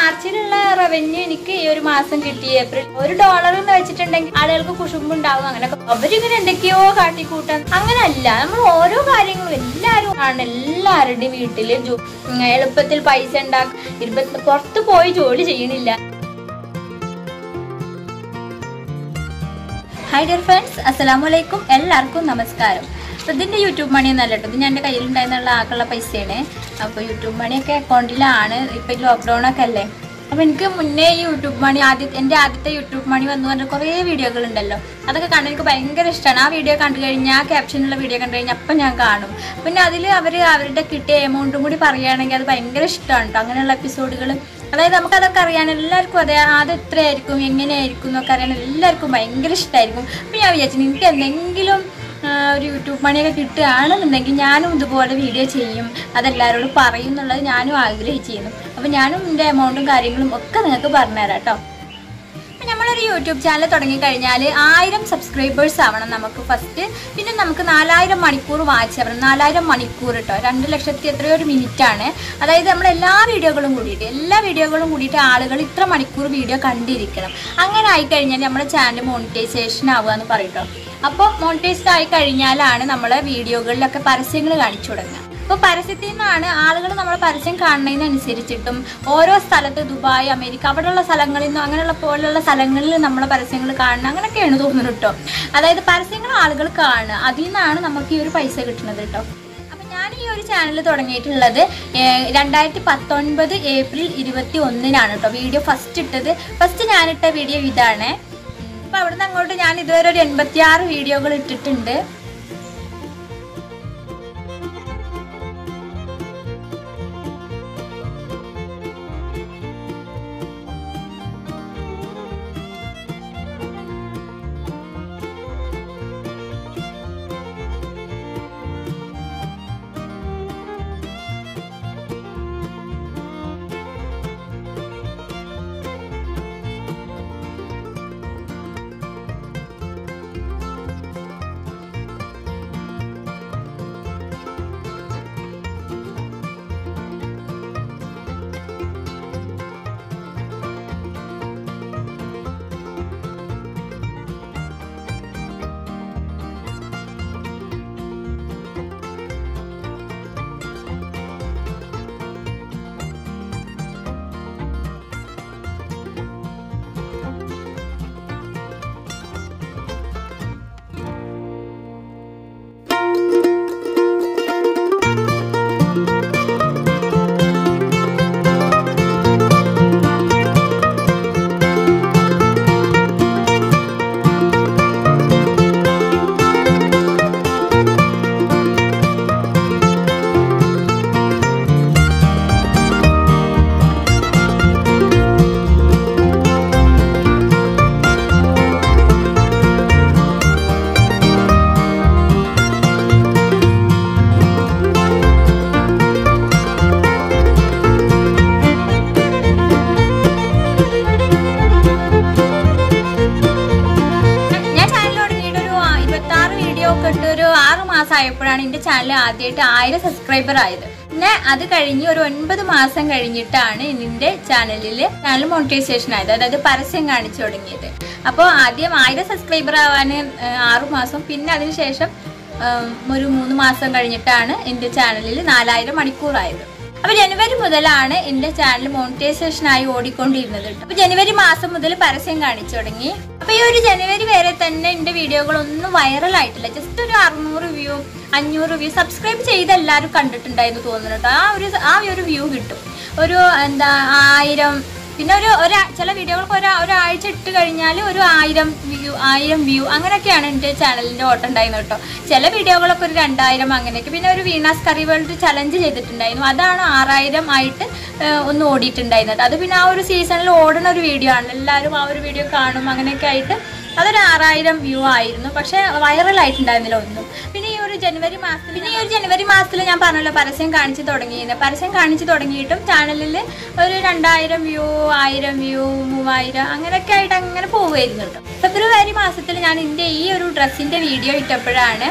മാർച്ചിലുള്ള revenue എനിക്ക് ഈ ഒരു മാസം കിട്ടി ഏപ്രിൽ ഒരു ഡോളർ എന്ന് വെച്ചിട്ടുണ്ടെങ്കിൽ ആളുകൾക്ക് കുശുമ്പുണ്ടാവും അങ്ങനെയൊക്കെ അവരിങ്ങനെ എന്തൊക്കെയോ കാട്ടിക്കൂട്ടാൻ അങ്ങനല്ല നമ്മൾ ഓരോ കാര്യങ്ങളും എല്ലാവരും ആണ് എല്ലാവരുടെയും വീട്ടില് ജോ- ഉം, എളുപ്പത്തിൽ പൈസ ഉണ്ടാക്കും ഇരുപത്തി പുറത്ത് പോയി ജോലി ചെയ്യണില്ല ഹായ് ഡിയർ ഫ്രണ്ട്സ് അസ്സലാമു അലൈക്കും എല്ലാവർക്കും നമസ്കാരം അപ്പോൾ ഇതിൻ്റെ യൂട്യൂബ് മണി എന്നല്ല കേട്ടോ ഇത് ഞാൻ എൻ്റെ കയ്യിലുണ്ടായിരുന്നുള്ള ആക്കുള്ള പൈസയാണ് അപ്പോൾ യൂട്യൂബ് മണിയൊക്കെ അക്കൗണ്ടിലാണ് ഇപ്പോൾ ഈ ലോക്ക്ഡൗൺ ഒക്കെ അല്ലേ അപ്പോൾ എനിക്ക് മുന്നേ ഈ യൂട്യൂബ് മണി ആദ്യ എൻ്റെ ആദ്യത്തെ യൂട്യൂബ് മണി വന്നു പറഞ്ഞ കുറേ വീഡിയോകൾ ഉണ്ടല്ലോ അതൊക്കെ കണ്ട് എനിക്ക് ഭയങ്കര ഇഷ്ടമാണ് ആ വീഡിയോ കണ്ടു കഴിഞ്ഞാൽ ആ ക്യാപ്ഷനുള്ള വീഡിയോ കണ്ടു കഴിഞ്ഞാൽ അപ്പം ഞാൻ കാണും പിന്നെ അതിൽ അവർ അവരുടെ കിട്ടിയ എമൗണ്ടും കൂടി പറയുകയാണെങ്കിൽ അത് ഭയങ്കര ഇഷ്ടമാണ് കേട്ടോ അങ്ങനെയുള്ള എപ്പിസോഡുകൾ അതായത് നമുക്കതൊക്കെ അറിയാൻ എല്ലാവർക്കും അതെ അത് എത്രയായിരിക്കും എങ്ങനെയായിരിക്കും എന്നൊക്കെ അറിയാൻ എല്ലാവർക്കും ഭയങ്കര ഇഷ്ടമായിരിക്കും അപ്പം ഞാൻ വിചാരിച്ചു നിങ്ങൾക്ക് എന്തെങ്കിലും ആ, ഒരു യൂട്യൂബ് മണിയൊക്കെ കിട്ടുകയാണെന്നുണ്ടെങ്കിൽ ഞാനും ഇതുപോലെ വീഡിയോ ചെയ്യും അതെല്ലാവരോടും പറയും എന്നുള്ളത് ഞാനും ആഗ്രഹിച്ചിരുന്നു അപ്പം ഞാനും എൻ്റെ എമൗണ്ടും കാര്യങ്ങളും ഒക്കെ നിങ്ങൾക്ക് പറഞ്ഞുതരാം കേട്ടോ അപ്പം നമ്മളൊരു യൂട്യൂബ് ചാനൽ തുടങ്ങിക്കഴിഞ്ഞാൽ ആയിരം സബ്സ്ക്രൈബേഴ്സ് ആവണം നമുക്ക് ഫസ്റ്റ് പിന്നെ നമുക്ക് നാലായിരം മണിക്കൂർ വാച്ച് ആവണം നാലായിരം മണിക്കൂർ കേട്ടോ രണ്ട് ലക്ഷത്തി എത്രയോ ഒരു മിനിറ്റ് ആണ് അതായത് നമ്മൾ എല്ലാ വീഡിയോകളും കൂടിയിട്ട് എല്ലാ വീഡിയോകളും കൂടിയിട്ട് ആളുകൾ ഇത്ര മണിക്കൂർ വീഡിയോ കണ്ടിരിക്കണം അങ്ങനെ ആയിക്കഴിഞ്ഞാൽ നമ്മുടെ ചാനൽ മോണിറ്റൈസേഷൻ ആവുക എന്ന് പറയട്ടോ അപ്പോൾ മോണിറ്റൈസ്ഡ് ആയി കഴിഞ്ഞാലാണ് നമ്മൾ വീഡിയോകളിലൊക്കെ പരസ്യങ്ങൾ കാണിച്ചു തുടങ്ങുക അപ്പോൾ പരസ്യത്തിൽ നിന്നാണ് ആളുകൾ നമ്മളെ പരസ്യം കാണുന്നതിനനുസരിച്ചിട്ടും ഓരോ സ്ഥലത്ത് ദുബായ് അമേരിക്ക അവിടെയുള്ള സ്ഥലങ്ങളിൽ നിന്നും അങ്ങനെയുള്ള പോലുള്ള സ്ഥലങ്ങളിൽ നമ്മളെ പരസ്യങ്ങൾ കാണുന്നത് അങ്ങനെയൊക്കെയാണ് തോന്നുന്നത് കേട്ടോ അതായത് പരസ്യങ്ങൾ ആളുകൾ കാണുക അതിൽ നിന്നാണ് നമുക്ക് ഈ ഒരു പൈസ കിട്ടുന്നത് കേട്ടോ അപ്പം ഞാൻ ഈ ഒരു ചാനൽ തുടങ്ങിയിട്ടുള്ളത് ഏഹ്, രണ്ടായിരത്തി പത്തൊൻപത് ഏപ്രിൽ ഇരുപത്തി ഒന്നിനാണ് കേട്ടോ വീഡിയോ ഫസ്റ്റ് ഇട്ടത് ഫസ്റ്റ് ഞാനിട്ട വീഡിയോ ഇതാണ് അപ്പം അവിടുന്ന് അങ്ങോട്ട് ഞാൻ ഇതുവരെ ഒരു എൺപത്തി ആറ് വീഡിയോകൾ ഇട്ടിട്ടുണ്ട് ഞാൻ ചാനൽ തുടങ്ങിയിട്ട് ഒരു ഇരുപത്തി ആറ് വീഡിയോ ഒക്കെ ഇട്ട് ഒരു ആറ് മാസം ആയപ്പോഴാണ് എന്റെ ചാനൽ ആദ്യമായിട്ട് ആയിരം സബ്സ്ക്രൈബർ ആയത് പിന്നെ അത് കഴിഞ്ഞ് ഒരു ഒൻപത് മാസം കഴിഞ്ഞിട്ടാണ് ഇതിന്റെ ചാനലിൽ ചാനൽ മോണിറ്റൈസേഷൻ ആയത് അതായത് പരസ്യം കാണിച്ചു തുടങ്ങിയത് അപ്പോൾ ആദ്യം ആയിരം സബ്സ്ക്രൈബർ ആവാൻ ആറു മാസം പിന്നെ അതിനുശേഷം ഉം, ഒരു മൂന്ന് മാസം കഴിഞ്ഞിട്ടാണ് എന്റെ ചാനലിൽ നാലായിരം മണിക്കൂറായത് അപ്പൊ ജനുവരി മുതലാണ് എന്റെ ചാനൽ മോണിറ്റൈസേഷൻ ആയി ഓടിക്കൊണ്ടിരുന്നത് കേട്ടോ അപ്പൊ ജനുവരി മാസം മുതൽ പരസ്യം കാണിച്ചു തുടങ്ങി അപ്പൊ ഈ ഒരു ജനുവരി വരെ തന്നെ എന്റെ വീഡിയോകളൊന്നും വൈറൽ ആയിട്ടില്ല ജസ്റ്റ് ഒരു അറുന്നൂറ് വ്യൂ അഞ്ഞൂറ് വ്യൂ സബ്സ്ക്രൈബ് ചെയ്ത് എല്ലാവരും കണ്ടിട്ടുണ്ടായിരുന്നു തോന്നുന്നു കേട്ടോ ആ ഒരു ആ ഒരു വ്യൂ കിട്ടും ഒരു എന്താ ആയിരം പിന്നെ ഒരു ഒരാ ചില വീഡിയോകൾക്ക് ഒരു ഒരാഴ്ച ഇട്ട് കഴിഞ്ഞാൽ ഒരു ആയിരം വ്യൂ ആയിരം വ്യൂ അങ്ങനെയൊക്കെയാണ് എൻ്റെ ചാനലിൻ്റെ ഓട്ടം ഉണ്ടായിരുന്നത് കേട്ടോ ചില വീഡിയോകളൊക്കെ ഒരു രണ്ടായിരം അങ്ങനെയൊക്കെ പിന്നെ ഒരു വീണാസ് കറി വേൾഡ് ചലഞ്ച് ചെയ്തിട്ടുണ്ടായിരുന്നു അതാണ് ആറായിരം ആയിട്ട് ഏഹ്, ഒന്ന് ഓടിയിട്ടുണ്ടായിരുന്നത് അത് പിന്നെ ആ ഒരു സീസണിൽ ഓടുന്ന ഒരു വീഡിയോ ആണ് എല്ലാവരും ആ ഒരു വീഡിയോ കാണും അങ്ങനെയൊക്കെ ആയിട്ട് അതൊരു ആറായിരം വ്യൂ ആയിരുന്നു പക്ഷെ വൈറൽ ആയിട്ടുണ്ടായിരുന്നില്ല ഒന്നും പിന്നെ ഈ ഒരു ജനുവരി മാസത്തിൽ പിന്നെ ഈ ഒരു ജനുവരി മാസത്തിൽ ഞാൻ പറഞ്ഞല്ലോ പരസ്യം കാണിച്ചു തുടങ്ങിയിരുന്നു പരസ്യം കാണിച്ചു തുടങ്ങിയിട്ടും ചാനലിൽ ഒരു രണ്ടായിരം വ്യൂ ആയിരം വ്യൂ മൂവായിരം അങ്ങനെയൊക്കെ ആയിട്ട് അങ്ങനെ പോവുമായിരുന്നു കേട്ടോ ഫെബ്രുവരി മാസത്തിൽ ഞാൻ എൻ്റെ ഈ ഒരു ഡ്രസ്സിൻ്റെ വീഡിയോ ഇട്ടപ്പോഴാണ്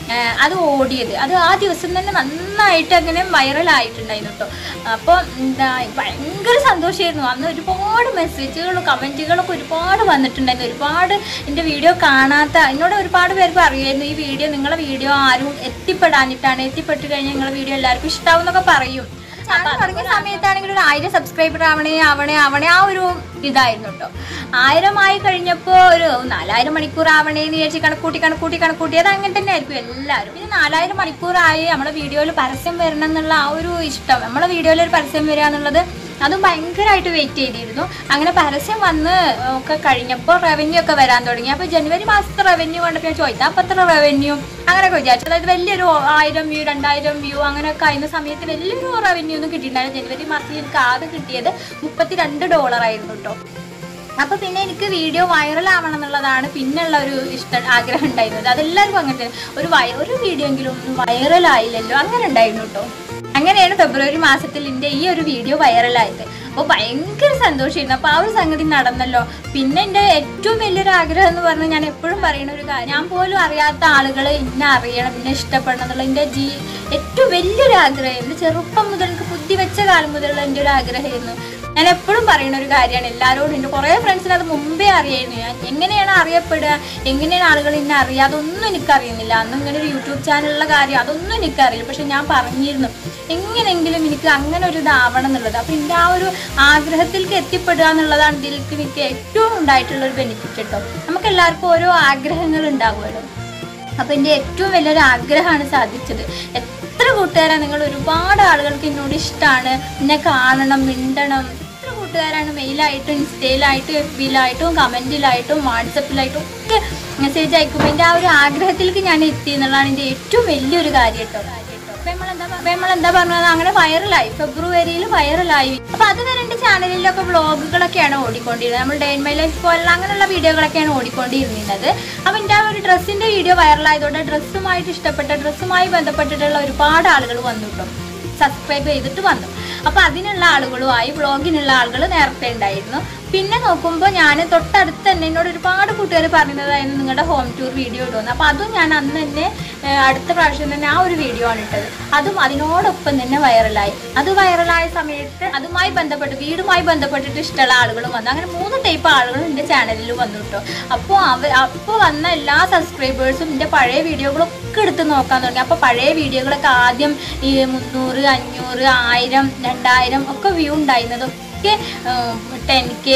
ഏഹ് അത് ഓടിയത് അത് ആ ദിവസം തന്നെ നന്നായിട്ട് അങ്ങനെ വൈറലായിട്ടുണ്ടായിരുന്നു കേട്ടോ അപ്പോൾ എന്താ ഭയങ്കര സന്തോഷമായിരുന്നു അന്ന് ഒരുപാട് മെസ്സേജുകളും കമൻറ്റുകളൊക്കെ ഒരുപാട് വന്നിട്ടുണ്ടായിരുന്നു ഒരുപാട് എൻ്റെ വീഡിയോ കാണാത്ത എന്നോട് ഒരുപാട് പേര് പറയുമായിരുന്നു ഈ വീഡിയോ നിങ്ങളെ വീഡിയോ ആരും എത്തിപ്പെടാനിട്ടാണ് എത്തിപ്പെട്ട് കഴിഞ്ഞാൽ നിങ്ങളെ വീഡിയോ എല്ലാവർക്കും ഇഷ്ടാവും എന്നൊക്കെ പറയും ചാനൽ തുടങ്ങിയ സമയത്താണെങ്കിൽ ഒരു ആയിരം സബ്സ്ക്രൈബർ ആവണേ ആവണേ ആവണേ ആ ഒരു ഇതായിരുന്നു കേട്ടോ ആയിരം ആയി കഴിഞ്ഞപ്പോൾ ഒരു നാലായിരം മണിക്കൂർ ആവണേ എന്ന് വിചാരിച്ച് കണക്കൂട്ടി കണക്കൂട്ടി കണക്കൂട്ടി അത് അങ്ങനെ തന്നെ ആയിരിക്കും എല്ലാവരും പിന്നെ നാലായിരം മണിക്കൂറായി നമ്മുടെ വീഡിയോയിൽ പരസ്യം വരണം എന്നുള്ള ആ ഒരു ഇഷ്ടം നമ്മളെ വീഡിയോയിൽ ഒരു പരസ്യം വരിക എന്നുള്ളത് അതും ഭയങ്കരമായിട്ട് വെയിറ്റ് ചെയ്തിരുന്നു അങ്ങനെ പരസ്യം വന്ന് ഒക്കെ കഴിഞ്ഞപ്പോൾ റവന്യൂ ഒക്കെ വരാൻ തുടങ്ങി അപ്പോൾ ജനുവരി മാസത്തെ റവന്യൂ കണ്ടപ്പോൾ ഞാൻ ചോദിച്ചാൽ അപ്പോൾ അത്ര റവന്യൂ അങ്ങനെയൊക്കെ വിചാരിച്ചു അതായത് വലിയൊരു ആയിരം വ്യൂ രണ്ടായിരം വ്യൂ അങ്ങനെയൊക്കെ ആയിരുന്ന സമയത്ത് വലിയൊരു റവന്യൂ ഒന്നും കിട്ടിയിട്ടുണ്ടായിരുന്നു ജനുവരി മാസത്തിൽ എനിക്ക് ആദ്യം കിട്ടിയത് മുപ്പത്തിരണ്ട് ഡോളർ ആയിരുന്നു കേട്ടോ അപ്പൊ പിന്നെ എനിക്ക് വീഡിയോ വൈറൽ ആവണം എന്നുള്ളതാണ് പിന്നുള്ള ഒരു ഇഷ്ട ആഗ്രഹം ഉണ്ടായിരുന്നത് അതെല്ലാവർക്കും അങ്ങനെ തന്നെ ഒരു വൈ- ഒരു വീഡിയോ എങ്കിലും വൈറൽ ആയില്ലല്ലോ അങ്ങനെ ഉണ്ടായിരുന്നു കേട്ടോ അങ്ങനെയാണ് ഫെബ്രുവരി മാസത്തിൽ എൻ്റെ ഈ ഒരു വീഡിയോ വൈറലായത് അപ്പോൾ ഭയങ്കര സന്തോഷമായിരുന്നു അപ്പോൾ ആ ഒരു സംഗതി നടന്നല്ലോ പിന്നെ എൻ്റെ ഏറ്റവും വലിയൊരു ആഗ്രഹം എന്ന് പറഞ്ഞാൽ ഞാൻ എപ്പോഴും പറയുന്ന ഒരു കാര്യം ഞാൻ പോലും അറിയാത്ത ആളുകൾ ഇന്നെ അറിയണം ഇന്നെ ഇഷ്ടപ്പെടണം എന്നുള്ള എൻ്റെ ജീ ഏറ്റവും വലിയൊരു ആഗ്രഹമായിരുന്നു ചെറുപ്പം മുതൽ എനിക്ക് ബുദ്ധി വെച്ച കാലം മുതലുള്ള എൻ്റെ ഒരു ആഗ്രഹമായിരുന്നു ഞാൻ എപ്പോഴും പറയുന്ന ഒരു കാര്യമാണ് എല്ലാവരോടും എൻ്റെ കുറേ ഫ്രണ്ട്സിന് അത് മുമ്പേ അറിയായിരുന്നു ഞാൻ എങ്ങനെയാണ് അറിയപ്പെടുക എങ്ങനെയാണ് ആളുകൾ എന്നെ അറിയുക അതൊന്നും എനിക്കറിയുന്നില്ല അന്ന് ഇങ്ങനെ ഒരു യൂട്യൂബ് ചാനലുള്ള കാര്യം അതൊന്നും എനിക്കറിയില്ല പക്ഷെ ഞാൻ പറഞ്ഞിരുന്നു എങ്ങനെയെങ്കിലും എനിക്ക് അങ്ങനെ ഒരു ഇതാവണം എന്നുള്ളത് അപ്പം എൻ്റെ ആ ഒരു ആഗ്രഹത്തിലേക്ക് എത്തിപ്പെടുക എന്നുള്ളതാണ് ഇതിലേക്ക് എനിക്ക് ഏറ്റവും ഉണ്ടായിട്ടുള്ള ഒരു ബെനിഫിറ്റ് കേട്ടോ നമുക്ക് എല്ലാവർക്കും ഓരോ ആഗ്രഹങ്ങൾ ഉണ്ടാവുമല്ലോ അപ്പൊ എൻ്റെ ഏറ്റവും വലിയൊരു ആഗ്രഹമാണ് സാധിച്ചത് എത്ര കൂട്ടുകാരാണ് നിങ്ങൾ ഒരുപാട് ആളുകൾക്ക് എന്നോട് ഇഷ്ടമാണ് എന്നെ കാണണം മിണ്ടണം എത്ര കൂട്ടുകാരാണ് മെയിലായിട്ടും ഇൻസ്റ്റയിലായിട്ടും എഫ് ബിയിലായിട്ടും കമൻറ്റിലായിട്ടും വാട്സപ്പിലായിട്ടും ഒക്കെ മെസ്സേജ് അയക്കുമ്പോൾ എൻ്റെ ആ ഒരു ആഗ്രഹത്തിലേക്ക് ഞാൻ എത്തി എന്നുള്ളതാണ് എൻ്റെ ഏറ്റവും വലിയൊരു കാര്യം കേട്ടോ അപ്പൊ നമ്മളെന്താ പ- അപ്പൊ നമ്മളെന്താ പറഞ്ഞത് അങ്ങനെ വൈറലായി ഫെബ്രുവരിയിൽ വൈറലായി അപ്പൊ അതുവരെ എന്റെ ചാനലിലൊക്കെ വ്ളോഗുകളൊക്കെയാണ് ഓടിക്കൊണ്ടിരുന്നത് നമ്മൾ ഡേ ഇൻ മൈ ലൈഫ് പോലുള്ള അങ്ങനെയുള്ള വീഡിയോകളൊക്കെയാണ് ഓടിക്കൊണ്ടിരുന്നത് അപ്പൊ എൻ്റെ ആ ഒരു ഡ്രസ്സിന്റെ വീഡിയോ വൈറലായതുകൊണ്ട് ഡ്രസ്സുമായിട്ട് ഇഷ്ടപ്പെട്ട ഡ്രസ്സുമായി ബന്ധപ്പെട്ടിട്ടുള്ള ഒരുപാട് ആളുകൾ വന്നു കേട്ടോ സബ്സ്ക്രൈബ് ചെയ്തിട്ട് വന്നു അപ്പൊ അതിനുള്ള ആളുകളുമായി വ്ളോഗിനുള്ള ആളുകൾ നേരത്തെ ഉണ്ടായിരുന്നു പിന്നെ നോക്കുമ്പോൾ ഞാൻ തൊട്ടടുത്ത് തന്നെ എന്നോട് ഒരുപാട് കൂട്ടുകാർ പറഞ്ഞതായിരുന്നു നിങ്ങളുടെ ഹോം ടൂർ വീഡിയോ ഇടുമെന്ന് അപ്പോൾ അതും ഞാൻ അന്ന് തന്നെ ഏഹ്, അടുത്ത പ്രാവശ്യം തന്നെ ആ ഒരു വീഡിയോ ആണ് ഇട്ടത് അതും അതിനോടൊപ്പം തന്നെ വൈറലായി അത് വൈറലായ സമയത്ത് അതുമായി ബന്ധപ്പെട്ട് വീടുമായി ബന്ധപ്പെട്ടിട്ട് ഇഷ്ടമുള്ള ആളുകളും വന്നു അങ്ങനെ മൂന്ന് ടൈപ്പ് ആളുകൾ എൻ്റെ ചാനലിൽ വന്നു കേട്ടോ അപ്പോൾ അവ അപ്പോൾ വന്ന എല്ലാ സബ്സ്ക്രൈബേഴ്സും എൻ്റെ പഴയ വീഡിയോകളൊക്കെ എടുത്ത് നോക്കാൻ തുടങ്ങി അപ്പോൾ പഴയ വീഡിയോകളൊക്കെ ആദ്യം ഈ മുന്നൂറ് അഞ്ഞൂറ് ആയിരം രണ്ടായിരം ഒക്കെ വ്യൂ ഉണ്ടായിരുന്നതൊക്കെ ടെൻ കെ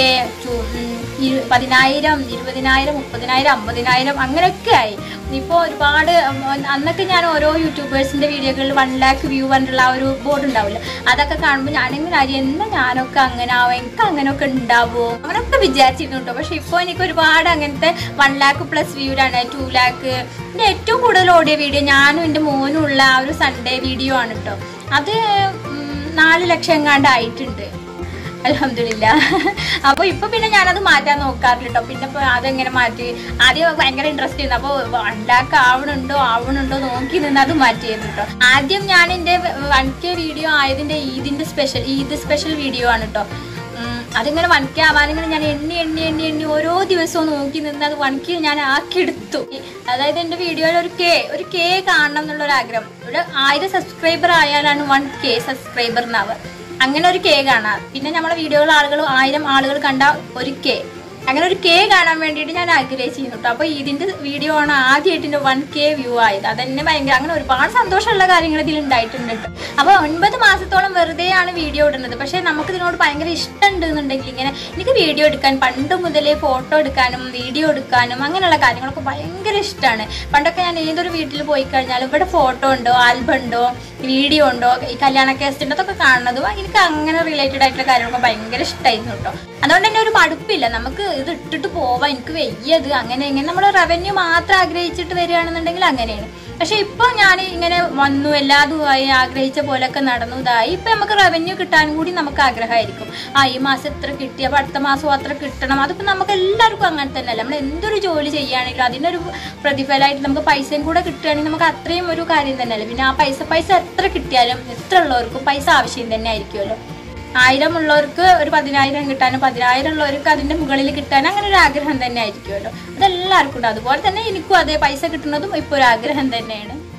പതിനായിരം ഇരുപതിനായിരം മുപ്പതിനായിരം അമ്പതിനായിരം അങ്ങനെയൊക്കെ ആയി ഇപ്പോൾ ഒരുപാട് ഉം, അന്നൊക്കെ ഞാൻ ഓരോ യൂട്യൂബേഴ്സിൻ്റെ വീഡിയോകളിൽ വൺ ലാക്ക് വ്യൂ പറഞ്ഞിട്ടുള്ള ആ ഒരു ബോർഡ് ഉണ്ടാവില്ല അതൊക്കെ കാണുമ്പോൾ ഞാനിങ്ങനെ ആര്യ എന്നാ ഞാനൊക്കെ അങ്ങനെ ആവും എനിക്ക് അങ്ങനെയൊക്കെ ഉണ്ടാവുമോ അങ്ങനെയൊക്കെ വിചാരിച്ചിരുന്നു കേട്ടോ പക്ഷെ ഇപ്പോൾ എനിക്ക് ഒരുപാട് അങ്ങനത്തെ വൺ ലാക്ക് പ്ലസ് വ്യൂരാണ് ടു ലാക്ക് എൻ്റെ ഏറ്റവും കൂടുതൽ ഓടിയ വീഡിയോ ഞാനും എൻ്റെ മോനും ഉള്ള ആ ഒരു സൺഡേ വീഡിയോ ആണ് കേട്ടോ അത് ഉം, നാല് ലക്ഷം എങ്ങാണ്ട് ആയിട്ടുണ്ട് അലഹമില്ല അപ്പോൾ ഇപ്പൊ പിന്നെ ഞാനത് മാറ്റാൻ നോക്കാറില്ല കേട്ടോ പിന്നെ ഇപ്പൊ അതെങ്ങനെ മാറ്റി ആദ്യം ഭയങ്കര ഇൻട്രസ്റ്റ് ചെയ്യുന്നു അപ്പോൾ വൺ ലാക്ക് ആവണുണ്ടോ ആവണുണ്ടോ നോക്കി നിന്ന് അത് മാറ്റിയിരുന്നു കേട്ടോ ആദ്യം ഞാൻ എൻ്റെ വൺ കെ വീഡിയോ ആയതിന്റെ ഈദിന്റെ സ്പെഷ്യൽ ഈദ് സ്പെഷ്യൽ വീഡിയോ ആണ് കേട്ടോ ഉം, അതിങ്ങനെ വൺ കെ ആവാനിങ്ങനെ ഞാൻ എണ്ണി എണ്ണി എണ്ണി എണ്ണി ഓരോ ദിവസവും നോക്കി നിന്ന് അത് വൺ കെ ഞാൻ ആക്കിയെടുത്തു അതായത് എൻ്റെ വീഡിയോയിൽ ഒരു കെ ഒരു കെ കാണണം എന്നുള്ള ഒരു ആഗ്രഹം ഒരു ആയിരം സബ്സ്ക്രൈബർ ആയാലാണ് വൺ കെ സബ്സ്ക്രൈബർ എന്നാവുക അങ്ങനെ ഒരു കെ കാണാം പിന്നെ നമ്മളെ വീഡിയോകൾ ആളുകൾ ആയിരം ആളുകൾ കണ്ട ഒരു കെ അങ്ങനെ ഒരു കെ കാണാൻ വേണ്ടിയിട്ട് ഞാൻ ആഗ്രഹിച്ചിരുന്നു കേട്ടോ അപ്പോൾ ഇതിന്റെ വീഡിയോ ആണ് ആദ്യമായിട്ട് എൻ്റെ വൺ കെ വ്യൂ ആയത് അതെന്നെ ഭയങ്കര അങ്ങനെ ഒരുപാട് സന്തോഷമുള്ള കാര്യങ്ങൾ ഇതിൽ ഉണ്ടായിട്ടുണ്ട് കേട്ടോ അപ്പോൾ ഒൻപത് മാസത്തോളം വെറുതെയാണ് വീഡിയോ ഇടുന്നത് പക്ഷേ നമുക്ക് ഇതിനോട് ഭയങ്കര ഇഷ്ടമുണ്ട് എന്നുണ്ടെങ്കിൽ ഇങ്ങനെ എനിക്ക് വീഡിയോ എടുക്കാൻ പണ്ട് മുതലേ ഫോട്ടോ എടുക്കാനും വീഡിയോ എടുക്കാനും അങ്ങനെയുള്ള കാര്യങ്ങളൊക്കെ ഭയങ്കര ഇഷ്ടമാണ് പണ്ടൊക്കെ ഞാൻ ഏതൊരു വീട്ടിൽ പോയി കഴിഞ്ഞാലും ഇവിടെ ഫോട്ടോ ഉണ്ടോ ആൽബം ഉണ്ടോ വീഡിയോ ഉണ്ടോ ഈ കല്യാണ കേസ്റ്റ് ഉണ്ടോ അതൊക്കെ കാണുന്നതും എനിക്ക് അങ്ങനെ റിലേറ്റഡ് ആയിട്ടുള്ള കാര്യങ്ങളൊക്കെ ഭയങ്കര ഇഷ്ടമായിരുന്നു കേട്ടോ അതുകൊണ്ട് തന്നെ ഒരു മടുപ്പില്ല നമുക്ക് ഇത് ഇട്ടിട്ട് പോവാം എനിക്ക് വയ്യത് അങ്ങനെ ഇങ്ങനെ നമ്മൾ റവന്യൂ മാത്രം ആഗ്രഹിച്ചിട്ട് വരികയാണെന്നുണ്ടെങ്കിൽ അങ്ങനെയാണ് പക്ഷെ ഇപ്പോൾ ഞാൻ ഇങ്ങനെ വന്നു എല്ലാതുമായി ആഗ്രഹിച്ച പോലെയൊക്കെ നടന്നു ഇതായി ഇപ്പം നമുക്ക് റവന്യൂ കിട്ടാൻ കൂടി നമുക്ക് ആഗ്രഹമായിരിക്കും ആ ഈ മാസം എത്ര കിട്ടി അപ്പോൾ അടുത്ത മാസം അത്ര കിട്ടണം അതിപ്പോൾ നമുക്ക് എല്ലാവർക്കും അങ്ങനെ തന്നെയല്ല നമ്മൾ എന്തൊരു ജോലി ചെയ്യുകയാണെങ്കിലും അതിനൊരു പ്രതിഫലമായിട്ട് നമുക്ക് പൈസയും കൂടെ കിട്ടുകയാണെങ്കിൽ നമുക്ക് അത്രയും ഒരു കാര്യം തന്നെയല്ലേ പിന്നെ ആ പൈസ പൈസ എത്ര കിട്ടിയാലും എത്ര ഉള്ളവർക്കും പൈസ ആവശ്യം തന്നെ ആയിരിക്കുമല്ലോ ആയിരം ഉള്ളവർക്ക് ഒരു പതിനായിരം കിട്ടാനും പതിനായിരം ഉള്ളവർക്ക് അതിന്റെ മുകളിൽ കിട്ടാനും അങ്ങനെ ഒരു ആഗ്രഹം തന്നെ ആയിരിക്കുമല്ലോ അതെല്ലാവർക്കും ഉണ്ട് അതുപോലെ തന്നെ എനിക്കും അതേ പൈസ കിട്ടുന്നതും ഇപ്പോൾ ഒരു ആഗ്രഹം തന്നെയാണ്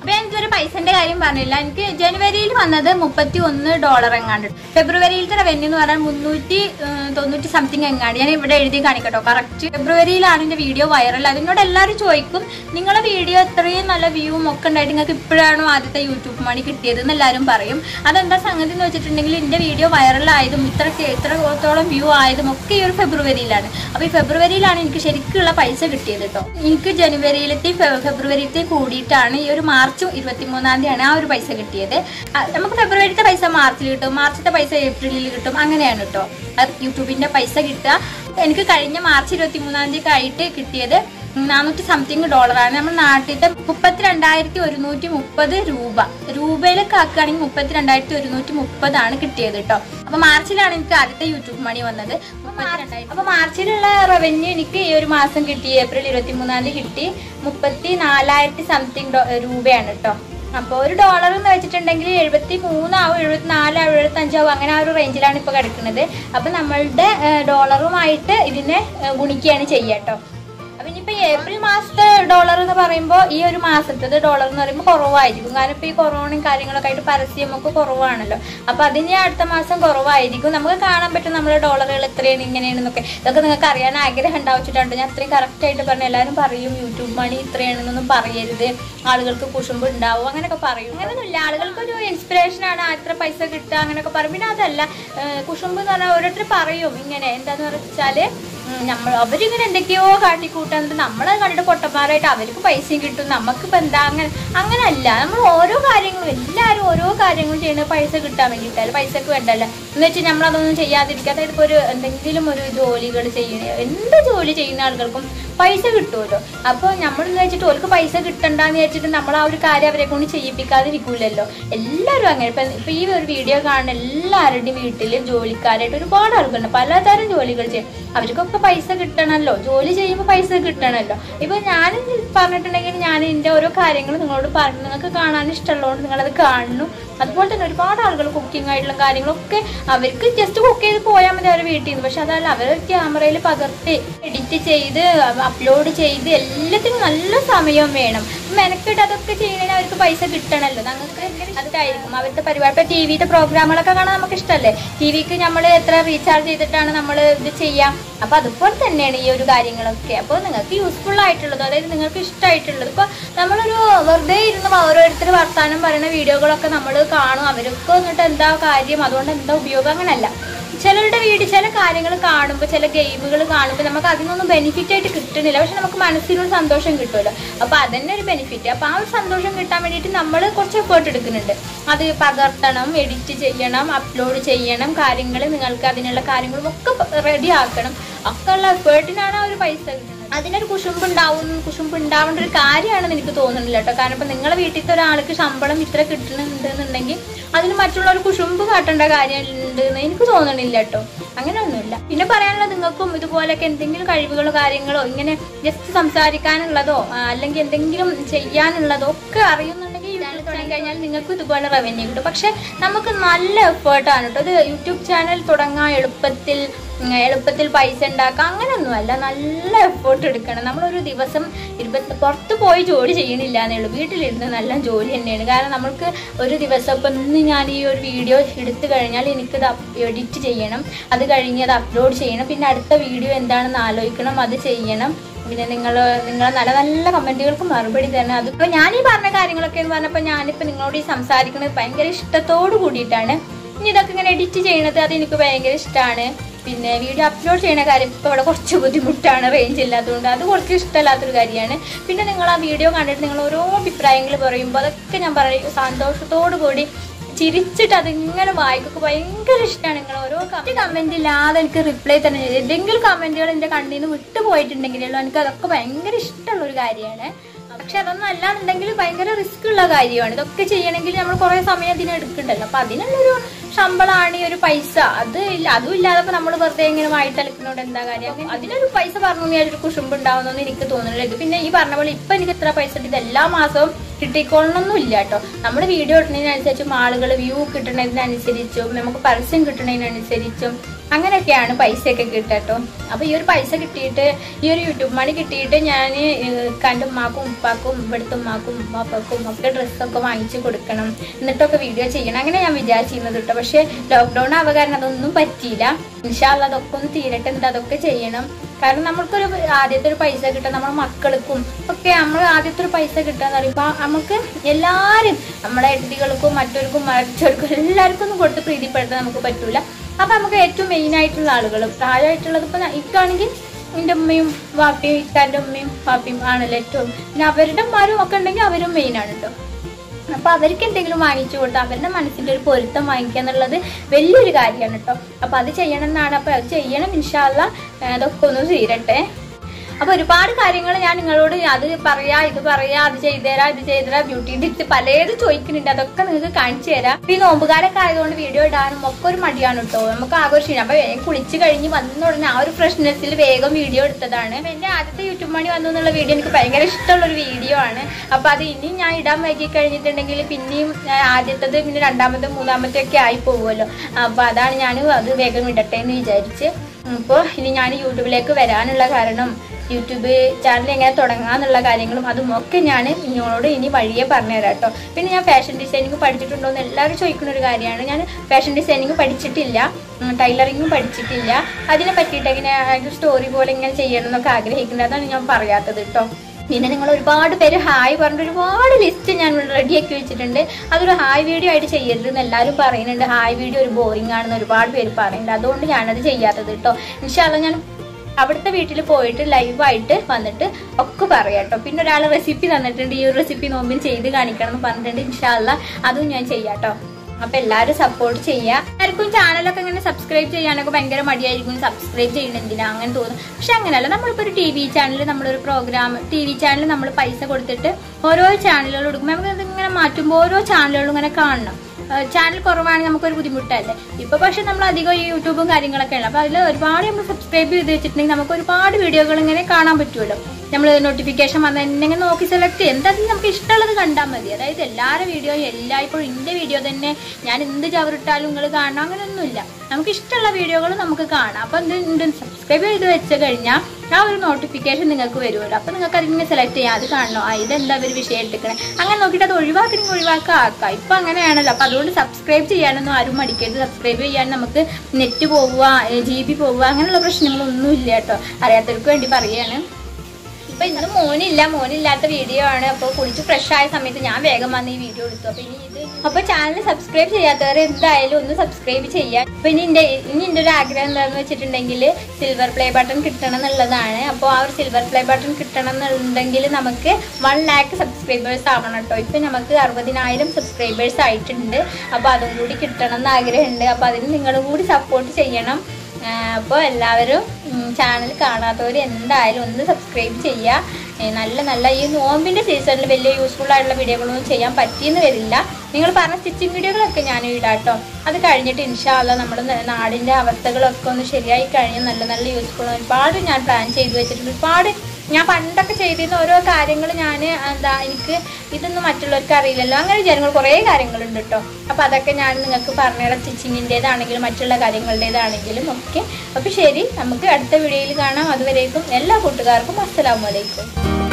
അപ്പൊ ഞാൻ ഇതുവരെ പൈസന്റെ കാര്യം പറഞ്ഞില്ല എനിക്ക് ജനുവരിയിൽ വന്നത് മുപ്പത്തി ഒന്ന് ഡോളർ എങ്ങാണ്ട് ഫെബ്രുവരിയിലത്തെ റവന്യൂ എന്ന് പറഞ്ഞാൽ മുന്നൂറ്റി ഏഹ്, തൊണ്ണൂറ്റി സംതിങ് എങ്ങാണ്ട് ഞാൻ ഇവിടെ എഴുതി കാണിക്കട്ടോ കറക്റ്റ് ഫെബ്രുവരിയിലാണ് എന്റെ വീഡിയോ വൈറൽ അതിനോട് എല്ലാവരും ചോദിക്കും നിങ്ങളെ വീഡിയോ ഇത്രയും നല്ല വ്യൂവും ഒക്കെ ഉണ്ടായിട്ട് നിങ്ങൾക്ക് ഇപ്പോഴാണോ ആദ്യത്തെ യൂട്യൂബ് മണി കിട്ടിയത് എന്ന് എല്ലാവരും പറയും അതെന്താ സംഗതി എന്ന് വെച്ചിട്ടുണ്ടെങ്കിൽ എന്റെ വീഡിയോ വൈറലായതും ഇത്ര ഇത്രത്തോളം വ്യൂ ആയതും ഒക്കെ ഈ ഒരു ഫെബ്രുവരിയിലാണ് അപ്പൊ ഈ ഫെബ്രുവരിയിലാണ് എനിക്ക് ശരിക്കുള്ള പൈസ കിട്ടിയത് കേട്ടോ എനിക്ക് ജനുവരിയിലത്തെ ഫെ- ഫെബ്രുവരിയിലത്തെ കൂടിയിട്ടാണ് ഈ ഒരു മാർച്ച് ഇരുപത്തിമൂന്നാം തീയതിയാണ് ആ ഒരു പൈസ കിട്ടിയത് ആ, നമുക്ക് ഫെബ്രുവരിത്തെ പൈസ മാർച്ചിൽ കിട്ടും മാർച്ചിത്തെ പൈസ ഏപ്രിലിൽ കിട്ടും അങ്ങനെയാണ് കേട്ടോ അത് യൂട്യൂബിന്റെ പൈസ കിട്ടുക എനിക്ക് കഴിഞ്ഞ മാർച്ച് ഇരുപത്തി മൂന്നാം തീയതി ആയിട്ട് കിട്ടിയത് നാനൂറ്റി സംതിങ് ഡോളറാണ് നമ്മുടെ നാട്ടിലത്തെ മുപ്പത്തിരണ്ടായിരത്തി ഒരുന്നൂറ്റി മുപ്പത് രൂപ രൂപയിലൊക്കെ ആക്കുകയാണെങ്കിൽ മുപ്പത്തിരണ്ടായിരത്തി ഒരുന്നൂറ്റി മുപ്പതാണ് കിട്ടിയത് കേട്ടോ അപ്പൊ മാർച്ചിലാണ് എനിക്ക് ആദ്യത്തെ യൂട്യൂബ് മണി വന്നത് അപ്പൊ മാർച്ചിലുള്ള റവന്യൂ എനിക്ക് ഈ ഒരു മാസം കിട്ടി ഏപ്രിൽ ഇരുപത്തി മൂന്നാം തീയതി കിട്ടി മുപ്പത്തി നാലായിരത്തി സംതിങ് രൂപയാണ് കേട്ടോ അപ്പോൾ ഒരു ഡോളർ എന്ന് വെച്ചിട്ടുണ്ടെങ്കിൽ എഴുപത്തി മൂന്നാവും എഴുപത്തി നാലാവും എഴുപത്തി അഞ്ചാവും അങ്ങനെ ആ ഒരു റേഞ്ചിലാണ് ഇപ്പോൾ കിടക്കുന്നത് അപ്പം നമ്മളുടെ ഏഹ്, ഡോളറുമായിട്ട് ഇതിനെ ഏഹ്, ഗുണിക്കുകയാണ് ചെയ്യുക കേട്ടോ അപ്പൊ ഇനിയിപ്പോ ഏപ്രിൽ മാസത്തെ ഡോളർ എന്ന് പറയുമ്പോൾ ഈ ഒരു മാസത്തത് ഡോളർ എന്ന് പറയുമ്പോൾ കുറവായിരിക്കും കാരണം ഇപ്പൊ ഈ കൊറോണയും കാര്യങ്ങളൊക്കെ ആയിട്ട് പരസ്യമൊക്കെ കുറവാണല്ലോ അപ്പൊ അതിന് അടുത്ത മാസം കുറവായിരിക്കും നമുക്ക് കാണാൻ പറ്റും നമ്മുടെ ഡോളറുകൾ എത്രയാണ് ഇങ്ങനെയാണെന്നൊക്കെ ഇതൊക്കെ നിങ്ങൾക്ക് അറിയാൻ ആഗ്രഹം ഉണ്ടാവിച്ചിട്ടുണ്ട് ഞാൻ അത്രയും കറക്റ്റ് ആയിട്ട് പറഞ്ഞു എല്ലാവരും പറയും യൂട്യൂബ് മണി ഇത്രയാണെന്നൊന്നും പറയരുത് ആളുകൾക്ക് കുഷുമ്പ് ഉണ്ടാവും അങ്ങനെയൊക്കെ പറയും അങ്ങനെയൊന്നുമില്ല ആളുകൾക്ക് ഒരു ഇൻസ്പിറേഷൻ ആണ് ആ ഇത്ര പൈസ കിട്ടുക അങ്ങനെയൊക്കെ പറയും പിന്നെ അതല്ല ഏഹ് കുഷുമ്പ് എന്ന് പറഞ്ഞാൽ ഓരോരുത്തർ പറയും ഇങ്ങനെ എന്താന്ന് വെച്ചാല് ഉം, നമ്മൾ അവരിങ്ങനെ എന്തൊക്കെയോ കാട്ടിക്കൂട്ടുന്നത് നമ്മളെ കണ്ടിട്ട് പൊട്ടന്മാരായിട്ട് അവർക്ക് പൈസയും കിട്ടും നമുക്കിപ്പോൾ എന്താ അങ്ങനെ അങ്ങനല്ല നമ്മൾ ഓരോ കാര്യങ്ങളും എല്ലാവരും ഓരോ കാര്യങ്ങളും ചെയ്യുന്നത് പൈസ കിട്ടാൻ വേണ്ടിയിട്ടല്ല പൈസക്ക് വേണ്ടല്ല എന്ന് വെച്ചാൽ നമ്മൾ അതൊന്നും ചെയ്യാതിരിക്കുക അതായത് ഇപ്പോൾ ഒരു എന്തെങ്കിലും ഒരു ജോലികൾ ചെയ്യണ എന്ത് ജോലി ചെയ്യുന്ന ആളുകൾക്കും പൈസ കിട്ടുമല്ലോ അപ്പോൾ നമ്മൾ എന്ന് വെച്ചിട്ട് ഓർക്ക് പൈസ കിട്ടണ്ടെന്ന് വെച്ചിട്ട് നമ്മൾ ആ ഒരു കാര്യം അവരെ കൊണ്ട് ചെയ്യിപ്പിക്കാതിരിക്കൂലല്ലോ എല്ലാവരും അങ്ങനെ ഇപ്പം ഇപ്പം ഈ ഒരു വീഡിയോ കാണുന്ന എല്ലാവരുടെയും വീട്ടിൽ ജോലിക്കാരായിട്ട് ഒരുപാട് ആൾക്കാരുണ്ട് പലതരം ജോലികൾ ചെയ്യും അവർക്കൊക്കെ പൈസ കിട്ടണമല്ലോ ജോലി ചെയ്യുമ്പോൾ പൈസ കിട്ടണമല്ലോ ഇപ്പൊ ഞാൻ പറഞ്ഞിട്ടുണ്ടെങ്കിൽ ഞാൻ ഇതിന്റെ ഓരോ കാര്യങ്ങൾ നിങ്ങളോട് പറഞ്ഞു നിങ്ങൾക്ക് കാണാൻ ഇഷ്ടമുള്ളതുകൊണ്ട് നിങ്ങളത് കാണുന്നു അതുപോലെ തന്നെ ഒരുപാട് ആളുകൾ കുക്കിംഗ് ആയിട്ടുള്ള കാര്യങ്ങളൊക്കെ അവർക്ക് ജസ്റ്റ് കുക്ക് ചെയ്ത് പോയാൽ മതി അവരുടെ വീട്ടിൽ നിന്ന് പക്ഷെ അതല്ല അവർ ക്യാമറയിൽ പകർത്തി എഡിറ്റ് ചെയ്ത് അപ്ലോഡ് ചെയ്ത് എല്ലാത്തിനും നല്ല സമയം വേണം മെനക്കെട്ട് അതൊക്കെ ചെയ്യുന്നതിന് അവർക്ക് പൈസ കിട്ടണമല്ലോ ഞങ്ങൾക്ക് അതായിരിക്കും അവരുടെ പരിപാടി ഇപ്പൊ ടി വിയുടെ പ്രോഗ്രാമുകളൊക്കെ കാണാൻ നമുക്ക് ഇഷ്ടമല്ലേ ടി വിക്ക് നമ്മൾ എത്ര റീചാർജ് ചെയ്തിട്ടാണ് നമ്മൾ ഇത് ചെയ്യാം അപ്പൊ അതുപോലെ തന്നെയാണ് ഈ ഒരു കാര്യങ്ങളൊക്കെ അപ്പോൾ നിങ്ങൾക്ക് യൂസ്ഫുൾ ആയിട്ടുള്ളത് അതായത് നിങ്ങൾക്ക് ഇഷ്ടമായിട്ടുള്ളത് ഇപ്പൊ നമ്മളൊരു വെറുതെ ഇരുന്ന് ഓരോരുത്തർ വർത്താനം പറയുന്ന വീഡിയോകളൊക്കെ നമ്മൾ കാണും അവർക്ക് എന്നിട്ട് എന്താ കാര്യം അതുകൊണ്ട് എന്താ ഉപയോഗം അങ്ങനല്ല ചിലരുടെ വീട് ചില കാര്യങ്ങൾ കാണുമ്പോൾ ചില ഗെയിമുകൾ കാണുമ്പോൾ നമുക്ക് അതിനൊന്നും ബെനിഫിറ്റ് ആയിട്ട് കിട്ടുന്നില്ല പക്ഷെ നമുക്ക് മനസ്സിനൊരു സന്തോഷം കിട്ടുമല്ലോ അപ്പൊ അതന്നെ ഒരു ബെനിഫിറ്റ് അപ്പൊ ആ ഒരു സന്തോഷം കിട്ടാൻ വേണ്ടിയിട്ട് നമ്മൾ കുറച്ച് എഫേർട്ട് എടുക്കുന്നുണ്ട് അത് പകർത്തണം എഡിറ്റ് ചെയ്യണം അപ്ലോഡ് ചെയ്യണം കാര്യങ്ങൾ നിങ്ങൾക്ക് അതിനുള്ള കാര്യങ്ങളും ഒക്കെ റെഡി ആക്കണം ഒക്കെ ഉള്ള എഫേർട്ടിനാണ് ആ ഒരു പൈസ കിട്ടുന്നത് അതിനൊരു കുശുമ്പ് ഉണ്ടാവും കുശുമ്പ് ഉണ്ടാവേണ്ട ഒരു കാര്യമാണെന്ന് എനിക്ക് തോന്നുന്നില്ല കേട്ടോ കാരണം ഇപ്പൊ നിങ്ങളെ വീട്ടിലത്തെ ഒരാൾക്ക് ശമ്പളം ഇത്ര കിട്ടുന്നുണ്ട് എന്നുണ്ടെങ്കിൽ അതിന് മറ്റുള്ളവർ കുശുമ്പ് കാട്ടേണ്ട കാര്യമുണ്ട് എന്ന് എനിക്ക് തോന്നണില്ല കേട്ടോ അങ്ങനെ ഒന്നുമില്ല പിന്നെ പറയാനുള്ളത് നിങ്ങൾക്കും ഇതുപോലൊക്കെ എന്തെങ്കിലും കഴിവുകളോ കാര്യങ്ങളോ ഇങ്ങനെ ജസ്റ്റ് സംസാരിക്കാനുള്ളതോ ആ, അല്ലെങ്കിൽ എന്തെങ്കിലും ചെയ്യാനുള്ളതോ ഒക്കെ അറിയുന്നുണ്ടെങ്കിൽ ചാനൽ തുടങ്ങി കഴിഞ്ഞാൽ നിങ്ങൾക്ക് ഇതുപോലെ റവന്യൂ കിട്ടും പക്ഷെ നമുക്ക് നല്ല എഫേർട്ടാണ് കേട്ടോ ഇത് യൂട്യൂബ് ചാനൽ തുടങ്ങാൻ എളുപ്പത്തിൽ ഉം, എളുപ്പത്തിൽ പൈസ ഉണ്ടാക്കാം അങ്ങനെയൊന്നുമല്ല നല്ല എഫേർട്ട് എടുക്കണം നമ്മളൊരു ദിവസം ഇരുപത്തി പുറത്ത് പോയി ജോലി ചെയ്യണില്ല എന്നേ ഉള്ളൂ വീട്ടിലിരുന്ന് നല്ല ജോലി തന്നെയാണ് കാരണം നമ്മൾക്ക് ഒരു ദിവസം ഇപ്പം ഇന്ന് ഞാൻ ഈ ഒരു വീഡിയോ എടുത്തു കഴിഞ്ഞാൽ എനിക്കത് എഡിറ്റ് ചെയ്യണം അത് കഴിഞ്ഞ് അത് അപ്ലോഡ് ചെയ്യണം പിന്നെ അടുത്ത വീഡിയോ എന്താണെന്ന് ആലോചിക്കണം അത് ചെയ്യണം പിന്നെ നിങ്ങൾ നിങ്ങളെ നല്ല നല്ല കമന്റുകൾക്ക് മറുപടി തരണം അത് ഇപ്പൊ ഞാൻ ഈ പറഞ്ഞ കാര്യങ്ങളൊക്കെ എന്ന് പറഞ്ഞപ്പോൾ ഞാനിപ്പോൾ നിങ്ങളോട് ഈ സംസാരിക്കുന്നത് ഭയങ്കര ഇഷ്ടത്തോട് കൂടിയിട്ടാണ് ഇനി ഇതൊക്കെ ഇങ്ങനെ എഡിറ്റ് ചെയ്യണത് അത് എനിക്ക് ഭയങ്കര ഇഷ്ടമാണ് പിന്നെ വീഡിയോ അപ്ലോഡ് ചെയ്യുന്ന കാര്യം ഇപ്പോൾ ഇവിടെ കുറച്ച് ബുദ്ധിമുട്ടാണ് റേഞ്ച് ഇല്ലാത്തതുകൊണ്ട് അത് കുറച്ച് ഇഷ്ടമല്ലാത്തൊരു കാര്യമാണ് പിന്നെ നിങ്ങൾ ആ വീഡിയോ കണ്ടിട്ട് നിങ്ങൾ ഓരോ അഭിപ്രായങ്ങൾ പറയുമ്പോൾ അതൊക്കെ ഞാൻ പറയും സന്തോഷത്തോടു കൂടി ചിരിച്ചിട്ട് അതിങ്ങനെ വായിക്കൊക്കെ ഭയങ്കര ഇഷ്ടമാണ് നിങ്ങൾ ഓരോ കമന്റ് ഇല്ലാതെ എനിക്ക് റിപ്ലൈ തന്നെ ചെയ്ത് എന്തെങ്കിലും കമന്റുകൾ എന്റെ കണ്ണിൽ നിന്ന് വിട്ടു പോയിട്ടുണ്ടെങ്കിലല്ലോ എനിക്ക് അതൊക്കെ ഭയങ്കര ഇഷ്ടമുള്ള ഒരു കാര്യമാണ് പക്ഷെ അതൊന്നും അല്ലാന്നുണ്ടെങ്കിൽ ഭയങ്കര റിസ്ക് ഉള്ള കാര്യമാണ് ഇതൊക്കെ ചെയ്യണമെങ്കിൽ നമ്മൾ കുറെ സമയം ഇതിന് എടുക്കണ്ടല്ലോ അപ്പൊ അതിനുള്ളൊരു ശമ്പളമാണ് ഈ ഒരു പൈസ അത് ഇല്ല അതും ഇല്ലാതെ ഇപ്പൊ നമ്മൾ വെറുതെ ഇങ്ങനെ വായിട്ടലക്കുന്നോണ്ട് എന്താ കാര്യം അങ്ങനെ അതിനൊരു പൈസ പറഞ്ഞു ഞാൻ ഒരു കുഷുമ്പ് ഉണ്ടാവുന്നൊന്നും എനിക്ക് തോന്നുന്നില്ല ഇത് പിന്നെ ഈ പറഞ്ഞ പോലെ ഇപ്പൊ എനിക്ക് ഇത്ര പൈസ ഉണ്ട് ഇത് എല്ലാ മാസവും കിട്ടിക്കൊള്ളണമെന്നും ഇല്ല കേട്ടോ നമ്മൾ വീഡിയോ ഇടുന്നതിനനുസരിച്ചും ആളുകൾ വ്യൂ കിട്ടുന്നതിനനുസരിച്ചും നമുക്ക് പരസ്യം കിട്ടുന്നതിനനുസരിച്ചും അങ്ങനെയൊക്കെയാണ് പൈസയൊക്കെ കിട്ടുക കേട്ടോ അപ്പൊ ഈ ഒരു പൈസ കിട്ടിയിട്ട് ഈ ഒരു യൂട്യൂബ് മണി കിട്ടിയിട്ട് ഞാൻ കൻ്റെ ഉമ്മാക്കും ഉപ്പാക്കും ഇവിടുത്തെ ഉമ്മാക്കും ഉപ്പാപ്പക്കും ഒക്കെ ഡ്രസ്സൊക്കെ വാങ്ങിച്ചു കൊടുക്കണം എന്നിട്ടൊക്കെ വീഡിയോ ചെയ്യണം അങ്ങനെ ഞാൻ വിചാരിച്ചിരുന്നത് കേട്ടോ പക്ഷെ ലോക്ക്ഡൌൺ ആവുക കാരണം അതൊന്നും പറ്റിയില്ല ഇൻഷാല്ല അതൊക്കെ ഒന്ന് തീരട്ടെ എന്നിട്ട് അതൊക്കെ ചെയ്യണം കാരണം നമ്മൾക്കൊരു ആദ്യത്തെ ഒരു പൈസ കിട്ടുക നമ്മുടെ മക്കൾക്കും ഒക്കെ നമ്മൾ ആദ്യത്തെ ഒരു പൈസ കിട്ടുക എന്ന് പറയുമ്പോൾ നമുക്ക് എല്ലാവരും നമ്മളെ എട്ടികൾക്കും മറ്റവർക്കും മറ്റവർക്കും എല്ലാവർക്കും ഒന്നും കൊടുത്ത് പ്രീതിപ്പെടുത്താൻ നമുക്ക് പറ്റൂല അപ്പൊ നമുക്ക് ഏറ്റവും മെയിൻ ആയിട്ടുള്ള ആളുകൾ പ്രായമായിട്ടുള്ളത് ഇപ്പൊ ഇക്കാണെങ്കിൽ എൻ്റെ ഉമ്മയും വാപ്പയും ഇക്കാൻ്റെ ഉമ്മയും വാപ്പയും ആണല്ലോ ഏറ്റവും പിന്നെ അവരുടെ ഉമ്മാരും ഒക്കെ ഉണ്ടെങ്കിൽ അവരും മെയിൻ ആണ് കേട്ടോ അപ്പൊ അവർക്ക് എന്തെങ്കിലും വാങ്ങിച്ചു കൊടുത്താൽ അവരുടെ മനസ്സിന്റെ ഒരു പൊരുത്തം വാങ്ങിക്കുക എന്നുള്ളത് വലിയൊരു കാര്യമാണ് കേട്ടോ അപ്പൊ അത് ചെയ്യണം എന്നാണ് അപ്പൊ അത് ചെയ്യണം ഇൻഷാല്ല അതൊക്കെ ഒന്ന് തീരട്ടെ അപ്പൊ ഒരുപാട് കാര്യങ്ങൾ ഞാൻ നിങ്ങളോട് അത് പറയാ ഇത് പറയാ അത് ചെയ്തുതരാ ഇത് ചെയ്തുതരാ ബ്യൂട്ടി ടിപ്സ് പലതും ചോദിക്കുന്നുണ്ട് അതൊക്കെ നിങ്ങൾക്ക് കാണിച്ചു തരാം ഇപ്പൊ ഈ നോമ്പുകാരൊക്കെ ആയതുകൊണ്ട് വീഡിയോ ഇടാനും ഒക്കെ ഒരു മടിയാണ് കേട്ടോ നമുക്ക് ആഘോഷിക്കണം അപ്പൊ വേഗം കുളിച്ച് കഴിഞ്ഞ് വന്ന ഉടനെ ആ ഒരു ഫ്രഷ്നെസ്സിൽ വേഗം വീഡിയോ എടുത്തതാണ് അപ്പൊ എന്റെ ആദ്യത്തെ യൂട്യൂബ് മണി വന്നു എന്നുള്ള വീഡിയോ എനിക്ക് ഭയങ്കര ഇഷ്ടമുള്ള ഒരു വീഡിയോ ആണ് അപ്പൊ അത് ഇനി ഞാൻ ഇടാൻ വൈകി കഴിഞ്ഞിട്ടുണ്ടെങ്കിൽ പിന്നെയും ഞാൻ ആദ്യത്തത് പിന്നെ രണ്ടാമത്തെ മൂന്നാമത്തെ ഒക്കെ ആയി പോകുമല്ലോ അപ്പൊ അതാണ് ഞാൻ അത് വേഗം ഇടട്ടെ എന്ന് വിചാരിച്ച് അപ്പോൾ ഇനി ഞാൻ യൂട്യൂബിലേക്ക് വരാനുള്ള കാരണം യൂട്യൂബ് ചാനൽ എങ്ങനെ തുടങ്ങാന്നുള്ള കാര്യങ്ങളും അതും ഒക്കെ ഞാൻ നിങ്ങളോട് ഇനി വഴിയെ പറഞ്ഞുതരാം കേട്ടോ പിന്നെ ഞാൻ ഫാഷൻ ഡിസൈനിങ് പഠിച്ചിട്ടുണ്ടോ എന്ന് എല്ലാവരും ചോദിക്കുന്ന ഒരു കാര്യമാണ് ഞാൻ ഫാഷൻ ഡിസൈനിങ് പഠിച്ചിട്ടില്ല ടൈലറിങ്ങും പഠിച്ചിട്ടില്ല അതിനെ പറ്റിയിട്ട് ഇങ്ങനെ ഒരു സ്റ്റോറി പോലെ ഇങ്ങനെ ചെയ്യണം എന്നൊക്കെ ആഗ്രഹിക്കുന്നത് അതാണ് ഞാൻ പറയാത്തത് കേട്ടോ പിന്നെ നിങ്ങൾ ഒരുപാട് പേര് ഹായ് പറഞ്ഞിട്ട് ഒരുപാട് ലിസ്റ്റ് ഞാൻ റെഡിയാക്കി വെച്ചിട്ടുണ്ട് അതൊരു ഹായ് വീഡിയോ ആയിട്ട് ചെയ്യരുത് എന്ന് എല്ലാവരും പറയുന്നുണ്ട് ഹായ് വീഡിയോ ഒരു ബോറിംഗ് ആണെന്ന് ഒരുപാട് പേര് പറയുന്നുണ്ട് അതുകൊണ്ട് ഞാനത് ചെയ്യാത്തത് കേട്ടോ ഇൻഷാല്ല ഞാൻ അവിടുത്തെ വീട്ടിൽ പോയിട്ട് ലൈവായിട്ട് വന്നിട്ട് ഒക്കെ പറയാം കേട്ടോ പിന്നെ ഒരാൾ റെസിപ്പി തന്നിട്ടുണ്ട് ഈ ഒരു റെസിപ്പി നോമ്പിന് ചെയ്ത് കാണിക്കണം എന്ന് പറഞ്ഞിട്ടുണ്ട് ഇൻഷാല്ല അതും ഞാൻ ചെയ്യാം കേട്ടോ അപ്പൊ എല്ലാവരും സപ്പോർട്ട് ചെയ്യുക എല്ലാവർക്കും ചാനലൊക്കെ ഇങ്ങനെ സബ്സ്ക്രൈബ് ചെയ്യാനൊക്കെ ഭയങ്കര മടിയായിരിക്കും സബ്സ്ക്രൈബ് ചെയ്യണം എന്തിനാ അങ്ങനെ തോന്നും പക്ഷെ അങ്ങനെയല്ല നമ്മളിപ്പോ ഒരു ടി വി ചാനൽ നമ്മളൊരു പ്രോഗ്രാം ടി വി ചാനൽ നമ്മൾ പൈസ കൊടുത്തിട്ട് ഓരോ ചാനലുകൾ കൊടുക്കുമ്പോൾ നമുക്ക് ഇതിങ്ങനെ മാറ്റുമ്പോൾ ഓരോ ചാനലുകളും ഇങ്ങനെ കാണണം ചാനൽ കുറവാണെങ്കിൽ നമുക്കൊരു ബുദ്ധിമുട്ടല്ലേ ഇപ്പൊ പക്ഷെ നമ്മൾ അധികം ഈ യൂട്യൂബും കാര്യങ്ങളൊക്കെ ഉണ്ട് അപ്പൊ അതിൽ ഒരുപാട് നമ്മൾ സബ്സ്ക്രൈബ് ചെയ്ത് വെച്ചിട്ടുണ്ടെങ്കിൽ നമുക്ക് ഒരുപാട് വീഡിയോകൾ ഇങ്ങനെ കാണാൻ പറ്റുമല്ലോ നമ്മൾ നോട്ടിഫിക്കേഷൻ വന്ന ഇങ്ങനെ നോക്കി സെലക്ട് ചെയ്യും എന്തായാലും നമുക്ക് ഇഷ്ടമുള്ളത് കണ്ടാൽ മതി അതായത് എല്ലാവരുടെ വീഡിയോയും എല്ലായ്പ്പോഴും എൻ്റെ വീഡിയോ തന്നെ ഞാൻ എന്ത് ചവറിട്ടാലും നിങ്ങൾ കാണണം അങ്ങനെയൊന്നുമില്ല നമുക്ക് ഇഷ്ടമുള്ള വീഡിയോകൾ നമുക്ക് കാണാം അപ്പൊ എന്ത് സബ്സ്ക്രൈബ് ചെയ്ത് വെച്ച് കഴിഞ്ഞാൽ ആ ഒരു നോട്ടിഫിക്കേഷൻ നിങ്ങൾക്ക് വരുമല്ലോ അപ്പൊ നിങ്ങൾക്ക് അതിങ്ങനെ സെലക്ട് ചെയ്യാം അത് കാണണോ ആ ഇതെന്താ ഒരു വിഷയം എടുക്കണേ അങ്ങനെ നോക്കിയിട്ട് അത് ഒഴിവാക്കണമെങ്കിൽ ഒഴിവാക്കുക ആക്കാം ഇപ്പൊ അങ്ങനെയാണല്ലോ അപ്പൊ അതുകൊണ്ട് സബ്സ്ക്രൈബ് ചെയ്യാനൊന്നും ആരും മടിക്കരുത് സബ്സ്ക്രൈബ് ചെയ്യാൻ നമുക്ക് നെറ്റ് പോവുക ജി ബി പോവുക അങ്ങനെയുള്ള പ്രശ്നങ്ങളൊന്നും ഇല്ല കേട്ടോ അറിയാത്തവർക്ക് വേണ്ടി പറയാണ് ഇപ്പൊ ഇന്ന് മോനില്ല മോനില്ലാത്ത വീഡിയോ ആണ് അപ്പോൾ കുളിച്ച് ഫ്രഷ് ആയ സമയത്ത് ഞാൻ വേഗം വന്ന് ഈ വീഡിയോ എടുത്തു അപ്പൊ ഇനി ഇത് അപ്പൊ ചാനൽ സബ്സ്ക്രൈബ് ചെയ്യാത്തവർ എന്തായാലും ഒന്ന് സബ്സ്ക്രൈബ് ചെയ്യാം അപ്പൊ ഇനി എന്റെ ഇനി എന്റെ ഒരു ആഗ്രഹം എന്താണെന്ന് വെച്ചിട്ടുണ്ടെങ്കിൽ സിൽവർ പ്ലേ ബട്ടൺ കിട്ടണം എന്നുള്ളതാണ് അപ്പോൾ ആ ഒരു സിൽവർ പ്ലേ ബട്ടൺ കിട്ടണം എന്നുണ്ടെങ്കിൽ നമുക്ക് വൺ ലാക്ക് സബ്സ്ക്രൈബേഴ്സ് ആവണം കേട്ടോ ഇപ്പൊ നമുക്ക് അറുപതിനായിരം സബ്സ്ക്രൈബേഴ്സ് ആയിട്ടുണ്ട് അപ്പോൾ അതും കൂടി കിട്ടണം എന്ന് ആഗ്രഹമുണ്ട് അപ്പോൾ അതിന് നിങ്ങളും കൂടി സപ്പോർട്ട് ചെയ്യണം അപ്പോൾ എല്ലാവരും ചാനൽ കാണാത്തവർ എന്തായാലും ഒന്ന് സബ്സ്ക്രൈബ് ചെയ്യുക ഏ, നല്ല നല്ല ഈ നോമ്പിൻ്റെ സീസണിൽ വലിയ യൂസ്ഫുൾ ആയിട്ടുള്ള വീഡിയോകളൊന്നും ചെയ്യാൻ പറ്റിയെന്ന് വരില്ല നിങ്ങൾ പറഞ്ഞ സ്റ്റിച്ചിങ് വീഡിയോകളൊക്കെ ഞാൻ ഇടാം കേട്ടോ അത് കഴിഞ്ഞിട്ട് ഇൻഷാല്ല നമ്മുടെ ന- നാടിൻ്റെ അവസ്ഥകളൊക്കെ ഒന്ന് ശരിയായി കഴിഞ്ഞ് നല്ല നല്ല യൂസ്ഫുൾ ഒരുപാട് ഞാൻ പ്ലാൻ ചെയ്ത് വെച്ചിട്ടുണ്ട് ഒരുപാട് ഞാൻ പണ്ടൊക്കെ ചെയ്തിരുന്ന ഓരോ കാര്യങ്ങൾ ഞാൻ എന്താ എനിക്ക് ഇതൊന്നും മറ്റുള്ളവർക്ക് അറിയില്ലല്ലോ അങ്ങനെ വിചാരങ്ങൾ കുറേ കാര്യങ്ങളുണ്ട് കേട്ടോ അപ്പോൾ അതൊക്കെ ഞാൻ നിങ്ങൾക്ക് പറഞ്ഞുതരാം സ്റ്റിച്ചിങ്ങിൻ്റേതാണെങ്കിലും മറ്റുള്ള കാര്യങ്ങളുടേതാണെങ്കിലും ഒക്കെ അപ്പോൾ ശരി നമുക്ക് അടുത്ത വീഡിയോയിൽ കാണാം അതുവരേക്കും എല്ലാ കൂട്ടുകാർക്കും അസ്സലാമലൈക്കും